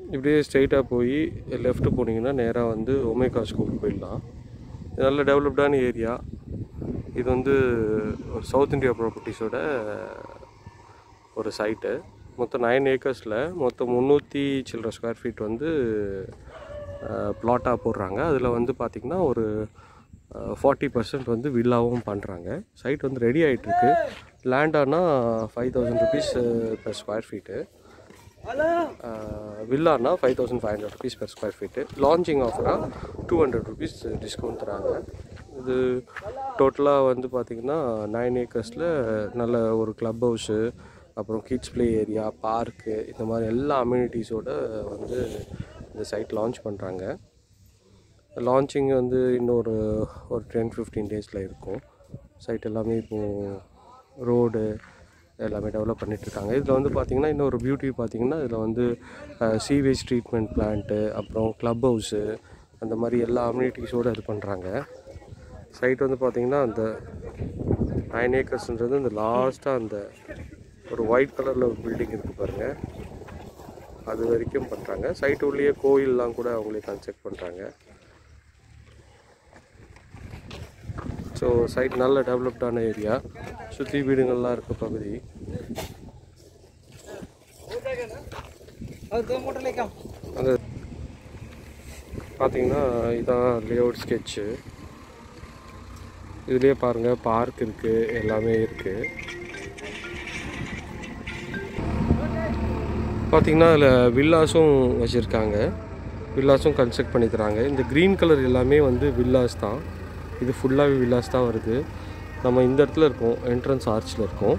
இப்படியே ஸ்ட்ரைட்டாக போய் லெஃப்ட் போனீங்கன்னா நேராக வந்து ஒமேகா ஸ்கூல் போயிடலாம் இது நல்ல டெவலப்டான ஏரியா இது வந்து ஒரு சவுத் இந்தியா ப்ராப்பர்ட்டிஸோட ஒரு சைட்டு மொத்தம் நைன் ஏக்கர்ஸில் மொத்தம் முந்நூற்றி சில்லற ஸ்கொயர் ஃபீட் வந்து ப்ளாட்டாக போடுறாங்க அதில் வந்து பார்த்திங்கன்னா ஒரு ஃபார்ட்டி பர்சன்ட் வந்து வில்லாவும் பண்ணுறாங்க சைட் வந்து ரெடி ஆகிட்டுருக்கு லேண்டானா five thousand rupees per square feet வில்லானா five thousand five hundred rupees per square feet launching ஆஃபராக டூ ஹண்ட்ரட் ருபீஸ் டிஸ்கவுண்ட் தராங்க இது டோட்டலாக வந்து பார்த்திங்கன்னா நைன் ஏக்கர்ஸில் நல்ல ஒரு க்ளப் ஹவுஸு அப்புறம் கிட்ஸ் ப்ளே ஏரியா பார்க்கு இந்த மாதிரி எல்லா அம்யூனிட்டிஸோட வந்து இந்த சைட் லான்ச் பண்ணுறாங்க லான்ச்சிங் வந்து இன்னொரு ஒரு டென் ஃபிஃப்டீன் டேஸில் இருக்கும் சைட் எல்லாமே இப்போது ரோடு எல்லாமே டெவலப் பண்ணிகிட்ருக்காங்க இதில் வந்து பார்த்திங்கன்னா இன்னொரு பியூட்டி பார்த்திங்கன்னா இதில் வந்து சீவேஜ் ட்ரீட்மெண்ட் பிளான்ட்டு அப்புறம் க்ளப் ஹவுஸு அந்த மாதிரி எல்லா அம்யூனிட்டிஸோடு இது பண்ணுறாங்க சைட் வந்து பார்த்திங்கன்னா அந்த நைன் ஏக்கர்ஸ்ன்றது இந்த லாஸ்ட்டாக அந்த ஒரு ஒயிட் கலரில் ஒரு பில்டிங் இருக்குது பாருங்கள் அது வரைக்கும் பண்ணுறாங்க சைட்டு உள்ளேயே கோயிலெலாம் கூட அவங்களே கன்ஸ்ட்ரக்ட் பண்ணுறாங்க ஸோ சைட் நல்ல டெவலப்டான ஏரியா சுற்றி வீடுங்கள்லாம் இருக்க பகுதி அந்த பார்த்தீங்கன்னா இதான் லேஅவுட் ஸ்கெட்சு இதுலேயே பாருங்கள் பார்க் இருக்குது எல்லாமே இருக்குது பார்த்தீங்கன்னா அதில் வில்லாஸும் வச்சுருக்காங்க வில்லாஸும் கன்ஸ்ட்ரக்ட் பண்ணி தராங்க இந்த க்ரீன் கலர் எல்லாமே வந்து வில்லாஸ் தான் இது ஃபுல்லாகவே வில்லாஸ் தான் வருது நம்ம இந்த இடத்துல இருக்கோம் என்ட்ரன்ஸ் ஆர்ச்சில் இருக்கோம்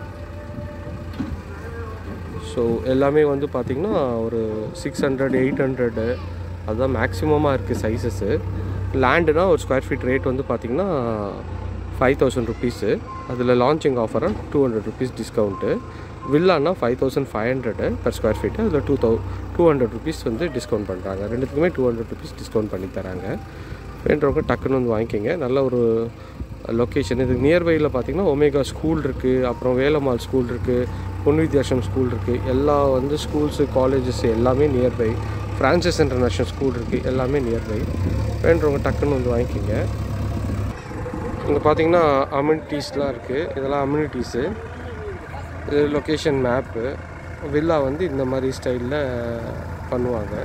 ஸோ எல்லாமே வந்து பார்த்திங்கன்னா ஒரு சிக்ஸ் ஹண்ட்ரட் எயிட் ஹண்ட்ரடு அதுதான் மேக்ஸிமமாக இருக்குது சைஸஸ்ஸு லேண்டுனா ஒரு ஸ்கொயர் ஃபீட் ரேட் வந்து பார்த்திங்கன்னா ஃபைவ் தௌசண்ட் ருபீஸு அதில் லான்ச்சிங் ஆஃபராக டூ ஹண்ட்ரட் ருபீஸ் டிஸ்கவுண்ட்டு வில்லானா five thousand five hundred per square feet அதில் two thou two hundred rupees வந்து டிஸ்கவுண்ட் பண்ணுறாங்க ரெண்டுத்துக்குமே டூ ஹண்ட்ரட் ருபீஸ் டிஸ்கவுண்ட் பண்ணி தராங்க வேண்டவங்க டக்குன்னு வந்து வாங்கிக்கோங்க நல்ல ஒரு லொக்கேஷன் இதுக்கு நியர்பையில் பார்த்தீங்கன்னா ஒமேகா ஸ்கூல் இருக்குது அப்புறம் வேலம்மாள் ஸ்கூல் இருக்குது பொன் வித்யாசம் ஸ்கூல் இருக்குது எல்லா வந்து ஸ்கூல்ஸு காலேஜஸ் எல்லாமே நியர்பை ஃப்ரான்சிஸ் இன்டர்நேஷ்னல் ஸ்கூல் இருக்குது எல்லாமே நியர்பை வேண்டவங்க டக்குன்னு வந்து வாங்கிக்கோங்க இங்கே பார்த்தீங்கன்னா அம்யூனிட்டிஸ்லாம் இருக்குது இதெல்லாம் அம்யூனிட்டிஸு இது லொக்கேஷன் மேப்பு வில்லா வந்து இந்த மாதிரி ஸ்டைலில் பண்ணுவாங்க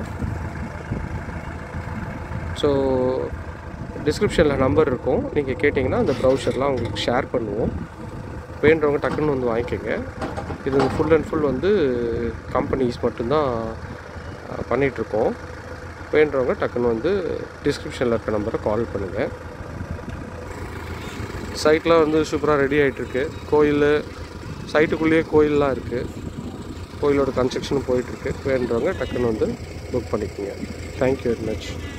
ஸோ டிஸ்கிரிப்ஷனில் நம்பர் இருக்கும் நீங்கள் கேட்டிங்கன்னா அந்த ப்ரௌசர்லாம் உங்களுக்கு ஷேர் பண்ணுவோம் வேண்டவங்க டக்குன்னு வந்து வாங்கிக்கோங்க இது ஃபுல் அண்ட் ஃபுல் வந்து கம்பெனிஸ் மட்டும்தான் பண்ணிகிட்ருக்கோம் வேண்டவங்க டக்குன்னு வந்து டிஸ்கிரிப்ஷனில் இருக்க நம்பரை கால் பண்ணுங்கள் சைட்லாம் வந்து சூப்பராக ரெடி ஆகிட்டுருக்கு கோயில் சைட்டுக்குள்ளேயே கோயிலெலாம் இருக்குது கோயிலோட கன்ஸ்ட்ரக்ஷனும் போயிட்டுருக்கு வேண்டவங்க டக்குன்னு வந்து புக் பண்ணிக்கோங்க தேங்க்யூ வெரி மச்